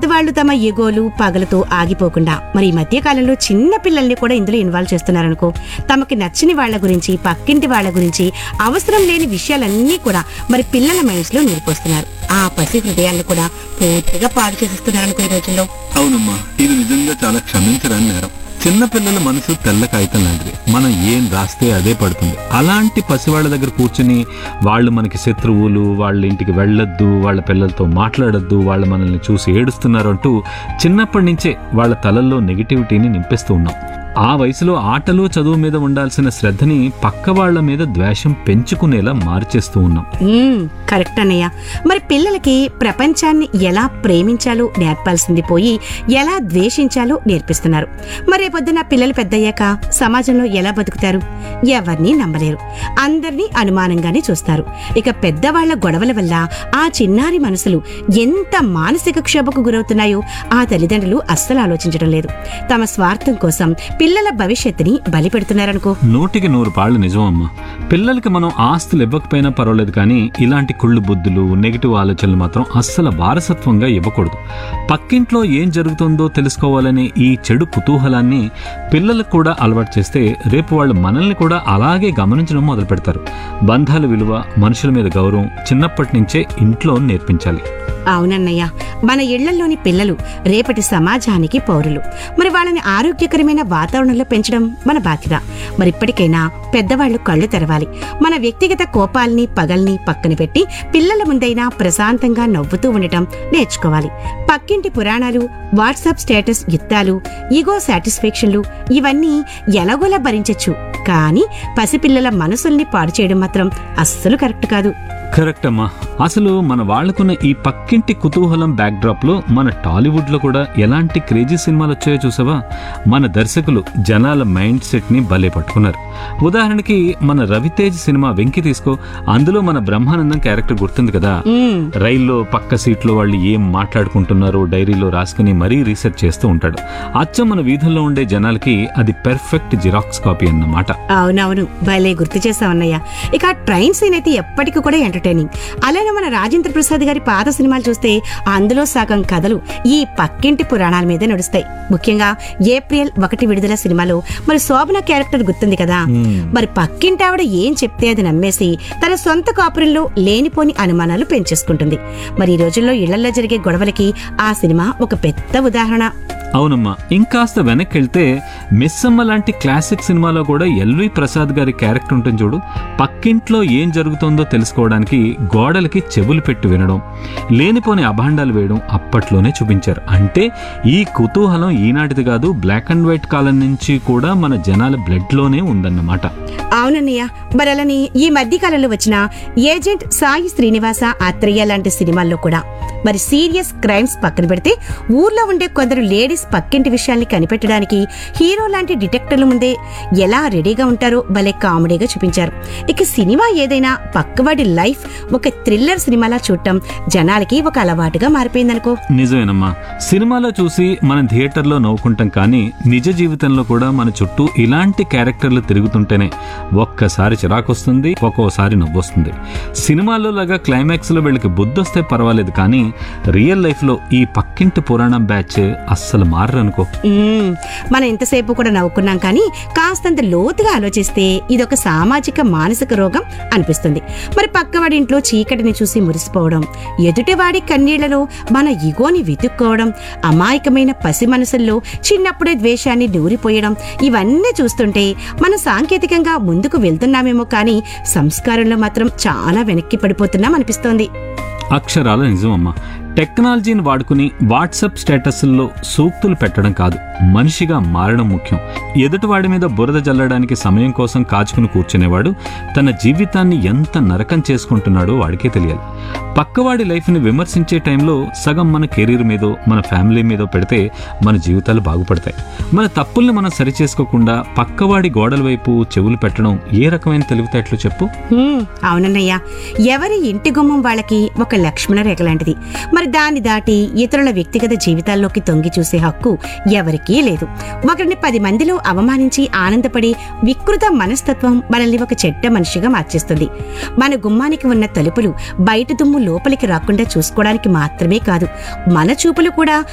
పెద్దవాళ్ళు తమ ఎగోలు పగలతో ఆగిపోకుండా మరి ఈ మధ్య కాలంలో చిన్న పిల్లల్ని కూడా ఇందులో ఇన్వాల్వ్ చేస్తున్నారనుకో తమకి నచ్చని వాళ్ళ గురించి పక్కింటి వాళ్ళ గురించి అవసరం లేని విషయాలన్నీ కూడా మరి పిల్లల మైండ్స్ లో నిలిపోస్తున్నారు ఆ పసి హృదయాలను కూడా పూర్తిగా పాడు చేసేస్తున్నారనుకో ఈ రోజుల్లో అవునమ్మా ఇది నిజంగా చాలా క్షమించరాని నేరం చిన్న పిల్లల మనసు తెల్ల కాగితం లాంటిది మనం ఏం రాస్తే అదే పడుతుంది అలాంటి పసివాళ్ళ దగ్గర కూర్చుని వాళ్ళు మనకి శత్రువులు వాళ్ళ ఇంటికి వెళ్ళొద్దు వాళ్ళ పిల్లలతో మాట్లాడొద్దు వాళ్ళు మనల్ని చూసి ఏడుస్తున్నారు అంటూ చిన్నప్పటి నుంచే వాళ్ళ తలల్లో నెగిటివిటీని నింపిస్తూ ఉన్నాం ఆ వయసులో ఆటలు చదువు మీద ఉండాల్సిన శ్రద్ధని పక్క వాళ్ళ మీద ద్వేషం పెంచుకునేలా మార్చేస్తూ ఉన్నాం మ్మ్, కరెక్ట్ అన్నయ్య మరి పిల్లలకి ప్రపంచాన్ని ఎలా ప్రేమించాలో నేర్పాల్సింది పోయి ఎలా ద్వేషించాలో నేర్పిస్తున్నారు మరి రేపొద్దున పిల్లలు పెద్దయ్యాక సమాజంలో ఎలా బతుకుతారు ఎవరిని నమ్మలేరు అందరినీ అనుమానంగానే చూస్తారు ఇక పెద్దవాళ్ల గొడవల వల్ల ఆ చిన్నారి మనసులు ఎంత మానసిక క్షోభకు గురవుతున్నాయో ఆ తల్లిదండ్రులు అస్సలు ఆలోచించడం లేదు తమ స్వార్థం కోసం పిల్లల భవిష్యత్తుని బలి పెడుతున్నారనుకో నూటికి నూరు పాళ్ళు నిజమమ్మా పిల్లలకి మనం ఆస్తులు ఇవ్వకపోయినా పర్వాలేదు కానీ ఇలాంటి కుళ్ళు బుద్ధులు నెగిటివ్ ఆలోచనలు మాత్రం అస్సలు వారసత్వంగా ఇవ్వకూడదు పక్కింట్లో ఏం జరుగుతుందో తెలుసుకోవాలనే ఈ చెడు కుతూహలాన్ని పిల్లలకు కూడా అలవాటు చేస్తే రేపు వాళ్ళు మనల్ని కూడా అలాగే గమనించడం మొదలు పెడతారు బంధాల విలువ మనుషుల మీద గౌరవం చిన్నప్పటి నుంచే ఇంట్లో నేర్పించాలి అవునన్నయ్య మన ఇళ్లలోని పిల్లలు రేపటి సమాజానికి పౌరులు మరి వాళ్ళని ఆరోగ్యకరమైన వాతావరణంలో పెంచడం మన బాధ్యత మరి ఇప్పటికైనా పెద్దవాళ్లు కళ్ళు తెరవాలి మన వ్యక్తిగత కోపాల్ని పగల్ని పక్కన పెట్టి పిల్లల ముందైనా ప్రశాంతంగా నవ్వుతూ ఉండటం నేర్చుకోవాలి పక్కింటి పురాణాలు వాట్సాప్ స్టేటస్ యుద్ధాలు ఈగో సాటిస్ఫాక్షన్లు ఇవన్నీ ఎలాగోలా భరించొచ్చు కానీ పసిపిల్లల మనసుల్ని పాడు చేయడం మాత్రం అస్సలు కరెక్ట్ కాదు కరెక్ట్ అమ్మా అసలు మన వాళ్ళకున్న ఈ పక్కింటి కుతూహలం బ్యాక్డ్రాప్ లో మన టాలీవుడ్ లో కూడా ఎలాంటి క్రేజీ సినిమాలు వచ్చాయో చూసావా మన దర్శకులు జనాల మైండ్ సెట్ ని భలే పట్టుకున్నారు ఉదాహరణకి మన రవితేజ్ సినిమా వెంకి తీసుకో అందులో మన బ్రహ్మానందం క్యారెక్టర్ గుర్తుంది కదా మ్మ్. రైల్లో పక్క సీట్లో వాళ్ళు ఏం మాట్లాడుకుంటున్నారో డైరీలో రాసుకుని మరీ రీసెర్చ్ చేస్తూ ఉంటాడు అచ్చం మన వీధుల్లో ఉండే జనాలకి అది పెర్ఫెక్ట్ జిరాక్స్ కాపీ అన్నమాట అవునవును భలే గుర్తు చేసావన్నయ్య ఇక ఆ ట్రైన్ సీన్ అయితే ఎప్పటికీ కూడా ఎంటర్టైనింగ్ అలానే మన రాజేంద్ర ప్రసాద్ గారి పాత సినిమాలు చూస్తే అందులో సగం కథలు ఈ పక్కింటి పురాణాల మీదే నడుస్తాయి ముఖ్యంగా ఏప్రిల్ ఒకటి విడుదల సినిమాలో మరి శోభన క్యారెక్టర్ గుర్తుంది కదా మరి పక్కింటి ఆవిడ ఏం చెప్తే అది నమ్మేసి తన సొంత కాపురంలో లేనిపోని అనుమానాలు పెంచేసుకుంటుంది మరి ఈ రోజుల్లో ఇళ్లలో జరిగే గొడవలకి ఆ సినిమా ఒక పెద్ద ఉదాహరణ అవునమ్మా ఇంకాస్త వెనక్కి వెళ్తే మిస్సమ్మ లాంటి క్లాసిక్ సినిమాలో కూడా ఎల్వి ప్రసాద్ గారి క్యారెక్టర్ ఉంటుంది చూడు పక్కింట్లో ఏం జరుగుతుందో తెలుసుకోవడానికి గోడలకి చెవులు పెట్టి వినడం లేనిపోని అభాండాలు వేయడం అప్పట్లోనే చూపించారు అంటే ఈ కుతూహలం ఈనాటిది కాదు బ్లాక్ అండ్ వైట్ కాలం నుంచి కూడా మన జనాల బ్లడ్లోనే ఉందన్నమాట అవునన్నయ్య మరి అలాని ఈ మధ్య కాలంలో వచ్చిన ఏజెంట్ సాయి శ్రీనివాస ఆత్రేయ లాంటి సినిమాల్లో కూడా మరి సీరియస్ క్రైమ్స్ పక్కన పెడితే ఊర్లో ఉండే కొందరు లేడీస్ పక్కింటి విషయాల్ని కనిపెట్టడానికి హీరో లాంటి డిటెక్టర్ల ముందే ఎలా రెడీగా ఉంటారో భలే కామెడీగా చూపించారు ఇక సినిమా ఏదైనా పక్కవాడి లైఫ్ ఒక థ్రిల్లర్ సినిమాలా చూడటం జనాలకి ఒక అలవాటుగా మారిపోయిందనుకో నిజమేనమ్మా సినిమాలో చూసి మనం థియేటర్లో నవ్వుకుంటాం కానీ నిజ జీవితంలో కూడా మన చుట్టూ ఇలాంటి క్యారెక్టర్లు తిరుగుతుంటేనే ఒక్కసారి చిరాకొస్తుంది ఒక్కోసారి నవ్వొస్తుంది సినిమాలో లాగా క్లైమాక్స్ లో వీళ్ళకి బుద్ధొస్తే పర్వాలేదు కానీ రియల్ లైఫ్ లో ఈ పక్కింటి పురాణం బ్యాచ్ అస్సలు మారరనుకో మ్మ్. మనం ఎంతసేపు కూడా నవ్వుకున్నాం కానీ కాస్తంత లోతుగా ఆలోచిస్తే ఇదొక సామాజిక మానసిక రోగం అనిపిస్తుంది మరి పక్కవాడి ఇంట్లో చీకటిని చూసి మురిసిపోవడం ఎదుటివాడి కన్నీళ్లలో మన ఇగోని వెతుక్కోవడం అమాయకమైన పసి మనసుల్లో చిన్నప్పుడే ద్వేషాన్ని దూరిపోయడం ఇవన్నీ చూస్తుంటే మనం సాంకేతికంగా ముందుకు వెళ్తున్నామేమో కానీ సంస్కారంలో మాత్రం చాలా వెనక్కి పడిపోతున్నాం అనిపిస్తోంది అక్షరాల నిజమమ్మా టెక్నాలజీని వాడుకుని వాట్సాప్ స్టేటస్ల్లో సూక్తులు పెట్టడం కాదు మనిషిగా మారడం ముఖ్యం ఎదుటివాడి మీద బురద జల్లడానికి సమయం కోసం కాచుకుని కూర్చునేవాడు తన జీవితాన్ని ఎంత నరకం చేసుకుంటున్నాడో వాడికే తెలియాలి పక్కవాడి లైఫ్ని విమర్శించే టైంలో సగం మన కెరీర్ మీదో మన ఫ్యామిలీ మీదో పెడితే మన జీవితాలు బాగుపడతాయి మన తప్పుల్ని మనం సరిచేసుకోకుండా పక్కవాడి గోడల వైపు చెవులు పెట్టడం ఏ రకమైన తెలివితేటలు చెప్పు హ్మ్, అవునన్నయ్య ఎవరి ఇంటి గుమ్మం వాళ్ళకి ఒక లక్ష్మణ రేఖ లాంటిది మరి దాన్ని దాటి ఇతరుల వ్యక్తిగత జీవితాల్లోకి తొంగి చూసే హక్కు ఎవరికీ లేదు ఒకరిని పది మందిలో అవమానించి ఆనందపడి వికృత మనస్తత్వం మనల్ని ఒక చెడ్డ మనిషిగా మార్చేస్తుంది మన గుమ్మానికి ఉన్న తలుపులు బయట దుమ్ము లోపలికి రాకుండా చూసుకోవడానికి మాత్రమే కాదు మన చూపులు కూడా